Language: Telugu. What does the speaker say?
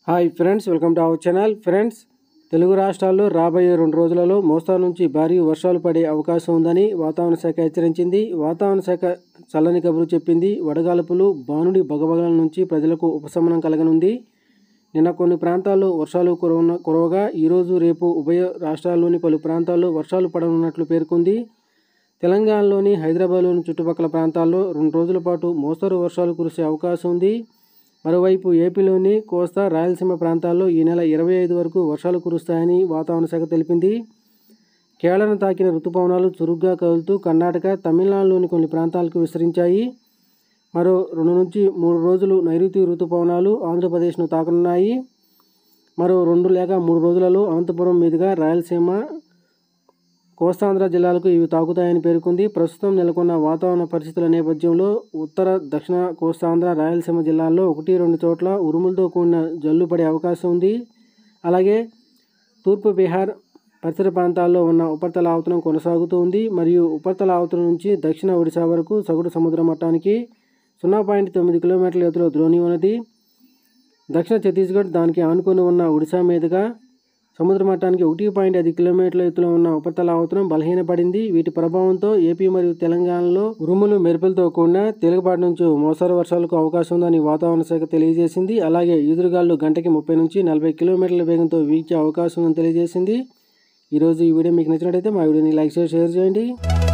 hi friends welcome to our channel friends Telugu రాష్ట్రాల్లో రాబోయే రెండు రోజులలో మోస్తరు నుంచి భారీ వర్షాలు పడే అవకాశం ఉందని వాతావరణ శాఖ హెచ్చరించింది వాతావరణ శాఖ చల్లని కబురు చెప్పింది వడగాలుపులు బానుడి బగబగల నుంచి ప్రజలకు ఉపశమనం కలగనుంది నిన్న కొన్ని ప్రాంతాల్లో వర్షాలు కురవన కురవగా ఈరోజు రేపు ఉభయ రాష్ట్రాల్లోని పలు ప్రాంతాల్లో వర్షాలు పడనున్నట్లు పేర్కొంది తెలంగాణలోని హైదరాబాద్లోని చుట్టుపక్కల ప్రాంతాల్లో రెండు రోజుల పాటు మోస్తరు వర్షాలు కురిసే అవకాశం ఉంది మరోవైపు ఏపీలోని కోస్తా రాయలసీమ ప్రాంతాల్లో ఈ నెల ఇరవై ఐదు వరకు వర్షాలు కురుస్తాయని వాతావరణ శాఖ తెలిపింది కేరళను తాకిన ఋతుపవనాలు చురుగ్గా కదులుతూ కర్ణాటక తమిళనాడులోని కొన్ని ప్రాంతాలకు విస్తరించాయి మరో రెండు నుంచి మూడు రోజులు నైరుతి ఋతుపవనాలు ఆంధ్రప్రదేశ్ను తాకనున్నాయి మరో రెండు లేక మూడు రోజులలో అనంతపురం మీదుగా రాయలసీమ కోస్తాంధ్ర జిల్లాలకు ఇవి తాకుతాయని పేర్కొంది ప్రస్తుతం నెలకొన్న వాతావరణ పరిస్థితుల నేపథ్యంలో ఉత్తర దక్షిణ కోస్తాంధ్ర రాయలసీమ జిల్లాల్లో ఒకటి రెండు చోట్ల ఉరుములతో కూడిన జల్లు పడే అవకాశం ఉంది అలాగే తూర్పు బీహార్ పరిసర ప్రాంతాల్లో ఉన్న ఉపరితల ఆవర్తనం కొనసాగుతూ ఉంది మరియు ఉపరితల ఆవర్తనం నుంచి దక్షిణ ఒడిశా వరకు సగటు సముద్ర మట్టానికి సున్నా పాయింట్ తొమ్మిది కిలోమీటర్ల ఎత్తులో ద్రోణి ఉన్నది దక్షిణ ఛత్తీస్గఢ్ దానికి ఆనుకొని ఉన్న ఒడిశా మీదుగా సముద్ర మట్టానికి ఒకటి పాయింట్ ఐదు కిలోమీటర్ల ఎత్తులో ఉన్న ఉపరితల ఆవర్తనం బలహీనపడింది వీటి ప్రభావంతో ఏపీ మరియు తెలంగాణలో ఉరుములు మెరుపులతో కూడిన తేలికపాటి నుంచి మోస్తరు వర్షాలకు అవకాశం ఉందని వాతావరణ శాఖ తెలియజేసింది అలాగే ఈదురుగాలు గంటకి ముప్పై నుంచి నలభై కిలోమీటర్ల వేగంతో వీచే అవకాశం ఉందని తెలియజేసింది ఈరోజు ఈ వీడియో మీకు నచ్చినట్టయితే మా వీడియోని లైక్ చేసి షేర్ చేయండి